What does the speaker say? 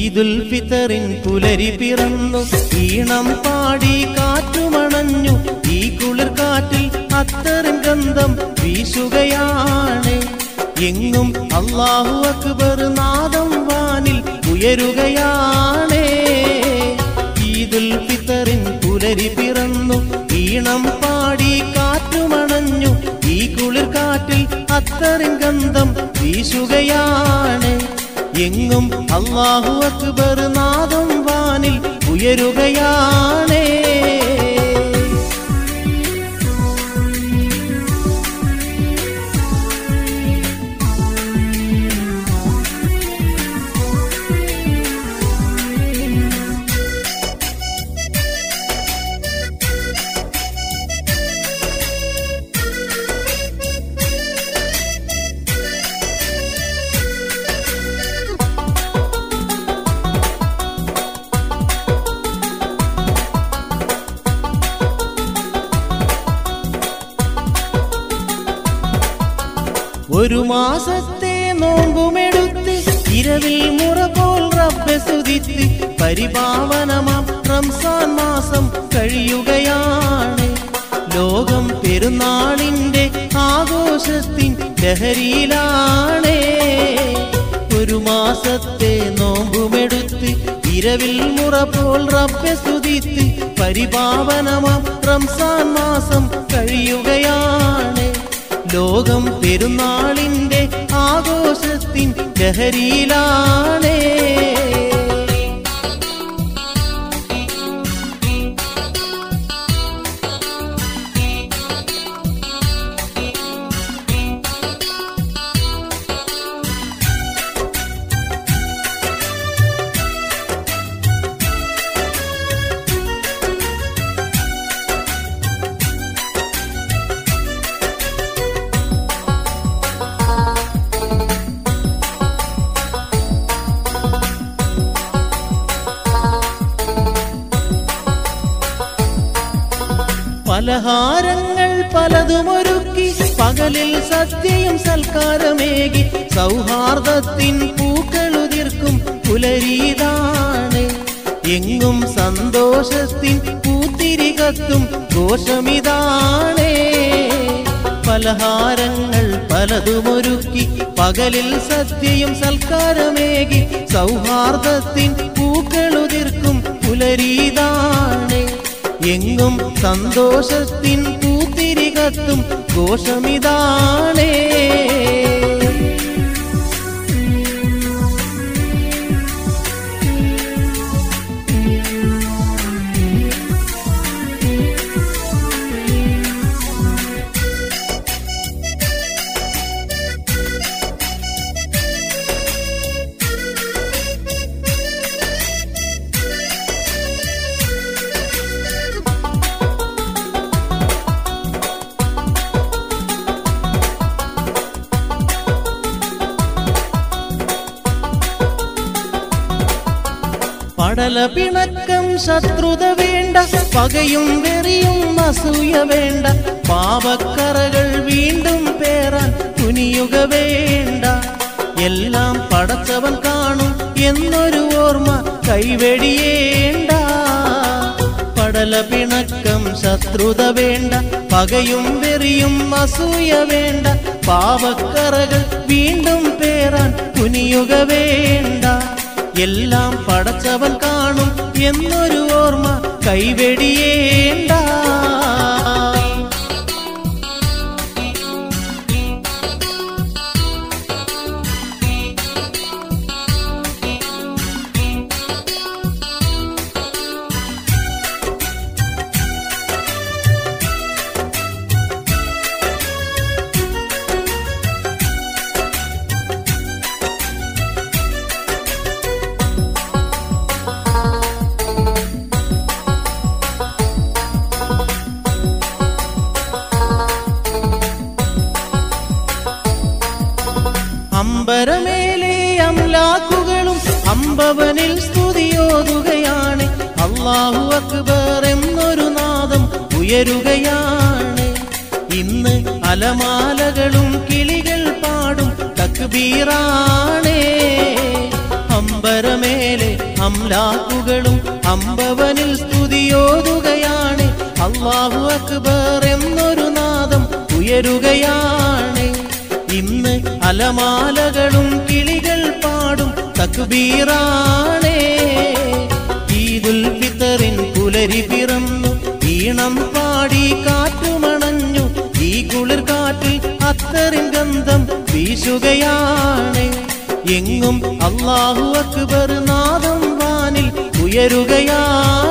ഈദുൽ ഫിത്തറിൻ പുലരി പിറന്നു ഈണം പാടി കാറ്റുമണഞ്ഞു ഈ കുളിർ കാറ്റിൽ അത്തറിൻ ഗന്ധം വീശുകയാണ് എങ്ങും അള്ളാഹു അക്ബർ നാദം വാനിൽ ഉയരുകയാണ് ഈദുൽ ഫിത്തറിൻ പുലരി പിറന്നു ഈണം പാടി കാറ്റുമണഞ്ഞു ഈ കുളിർ കാറ്റിൽ അത്തറിൻ ഗന്ധം വീശുകയാണ് എങ്ങും അള്ളാഹു അക്ബർ നാദം വാനിൽ ഉയരുകയാണേ ഒരു മാസത്തെ നോമ്പുമെടുത്ത് ഇരവിൽ മുറ പോൽ റബ്ബെ സ്തുതിത്ത് പരിപാവനമാം റംസാൻ മാസം കഴിയുകയാണ് ലോകം പെരുന്നാളിന്റെ ആഘോഷത്തിൻ ലഹരിയിലാണ് ഒരു മാസത്തെ നോമ്പുമെടുത്ത് ഇരവിൽ മുറ പോൽ റബ്ബെ സ്തുതിത്ത് പരിപാവനമാം റംസാൻ മാസം കഴിയുകയാണ് ലോകം പെരുന്നാളിന്റെ ആഘോഷത്തിൻ ലഹരിയിലാണേ പലഹാരങ്ങൾ പലതുമൊരുക്കി പകലിൽ സദ്യയും സൽക്കാരമേകി സൗഹാർദ്ദത്തിൻ പൂക്കളുതിർക്കും പുലരീതാണ് എങ്ങും സന്തോഷത്തിൻ പൂത്തിരികത്തും ഘോഷമിതാണേ പലഹാരങ്ങൾ പലതുമൊരുക്കി പകലിൽ സദ്യയും സൽക്കാരമേകി സൗഹാർദ്ദത്തിൻ പൂക്കളുതിർക്കും പുലരീതാണ് എങ്ങും സന്തോഷത്തിൻ പൂത്തിരികത്തും ഘോഷമിതാണേ പടല പിണക്കം ശത്രുത വേണ്ട പകയും വെറിയും അസൂയ വേണ്ട പാവക്കറകൾ വീണ്ടും പേറാൻ തുനിയുക വേണ്ട എല്ലാം പടച്ചവൻ കാണും എന്നൊരു ഓർമ്മ കൈവെടിയേണ്ട പടല പിണക്കം ശത്രുത വേണ്ട പകയും വെറിയും അസൂയ വേണ്ട പാവക്കറകൾ വീണ്ടും പേറാൻ തുനിയുക വേണ്ട എല്ലാം പടച്ചവൻ കാണും എന്നൊരു ഓർമ്മ കൈവെടിയേണ്ട അമ്പരമേലെ അംലാക്കുകളും അമ്പവനിൽ സ്തുതിയോതുകയാണ് അള്ളാഹു അക്ബർ എന്നൊരു നാദം ഉയരുകയാണ് ഇന്ന് അലമാലകളും കിളികൾ പാടും തക്ബീറാണേ അമ്പരമേലെ അംലാക്കുകളും അമ്പവനിൽ സ്തുതിയോതുകയാണ് അള്ളാഹു അക്ബർ എന്നൊരു നാദം ഉയരുകയാണ് ഇന്ന് അലമാലകളും കിളികൾ പാടും തക്ബീറാണേ ഈദുൽ ഫിത്തറിൻ പുലരി പിറന്നു ഈണം പാടി കാറ്റുമണഞ്ഞു ഈ കുളിർ കാറ്റിൽ അത്തറിൻ ഗന്ധം വീശുകയാണ് എങ്ങും അള്ളാഹു അക്ബർ നാദം വാനിൽ ഉയരുകയാണ്